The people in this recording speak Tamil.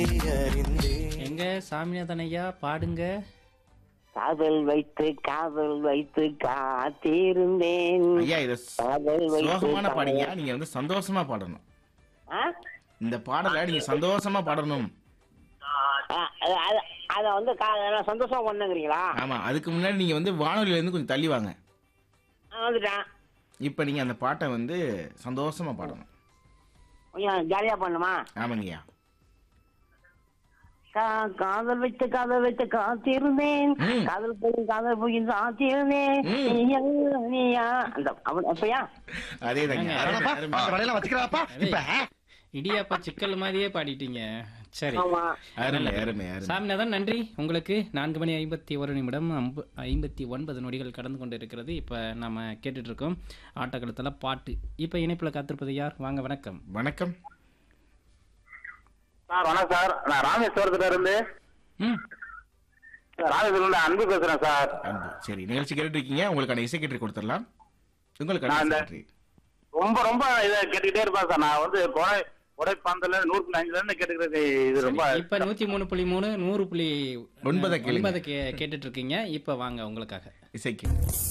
அறிந்தேன் எங்க சாமிநாதன் ஐயா பாடுங்க காதல் வைத்து காதல் வைத்து காத்திருந்தேன் ஐயா இத காதல் வைத்து சோகமான காதல்- பாடுங்க நீங்க வந்து சந்தோஷமா பாடணும் ஆ? இந்த பாடலை நீங்க சந்தோஷமா பாடணும் ஆ, அது- அது- அத வந்து கா- நான் சந்தோஷமா பண்ணுங்கிறீங்களா ஆமா அதுக்கு முன்னாடி நீங்க வந்து வானொலியில இருந்து கொஞ்சம் தள்ளி வாங்க நான் வந்துட்டேன் இப்ப நீங்க அந்த பாட்டை வந்து சந்தோஷமா பாடணும் கொஞ்சம் ஜாலியா பண்ணுமா ஆமாங்கய்யா கா- காதல் வைத்து காதல் வைத்து காத்திருந்தேன் ம். காதல் போய் காதல் போய் காத்திருந்தேன் ம். நீயா, நீயா அந்த அவன் அப்பயா அதே தாங்க ஏங்க, வலையெல்லாம் வச்சுக்கிறாப்பா இப்ப இடியாப்பா சிக்கல் மாதிரியே பாடிட்டீங்க சரி ஆமா அருமை அருமை அருமை சாமிநாதன் நன்றி உங்களுக்கு நான்கு மணி ஐம்பத்தி ஒரு நிமிடம் அம்பு- ஐம்பத்தி ஒன்பது நொடிகள் கடந்து கொண்டு இருக்கிறது இப்போ நம்ம கேட்டுட்டு இருக்கோம் ஆட்டக்களத்தில் பாட்டு இப்போ இணைப்பில் காத்திருப்பது யார் வாங்க வணக்கம் வணக்கம் சார் வணக்கம் சார் நான் ராமேஸ்வரத்துல இருந்து ம் ராமேஸ்வரம்ல அன்பு பேசுறேன் சார் அன்பு சரி நிகழ்ச்சி கேட்டுட்டு இருக்கீங்க உங்களுக்கான இசை கேட்டு கொடுத்துடலாம் உங்களுக்கான நான் இந்த- இசை ரொம்ப ரொம்ப இதை கேட்டுக்கிட்டே இருப்பேன் சார் நான் வந்து கொடை கொடைப்பாந்தல நூறு புள்ளி அஞ்சுல இருந்து கேட்டுக்கிறது இது ரொம்ப இப்போ நூற்றி மூணு புள்ளி மூணு நூறு புள்ளி ஒன்பதை கேளுங்க. ஒன்பதை கே கேட்டுட்டு இருக்கீங்க இப்போ வாங்க உங்களுக்காக இசைக்கு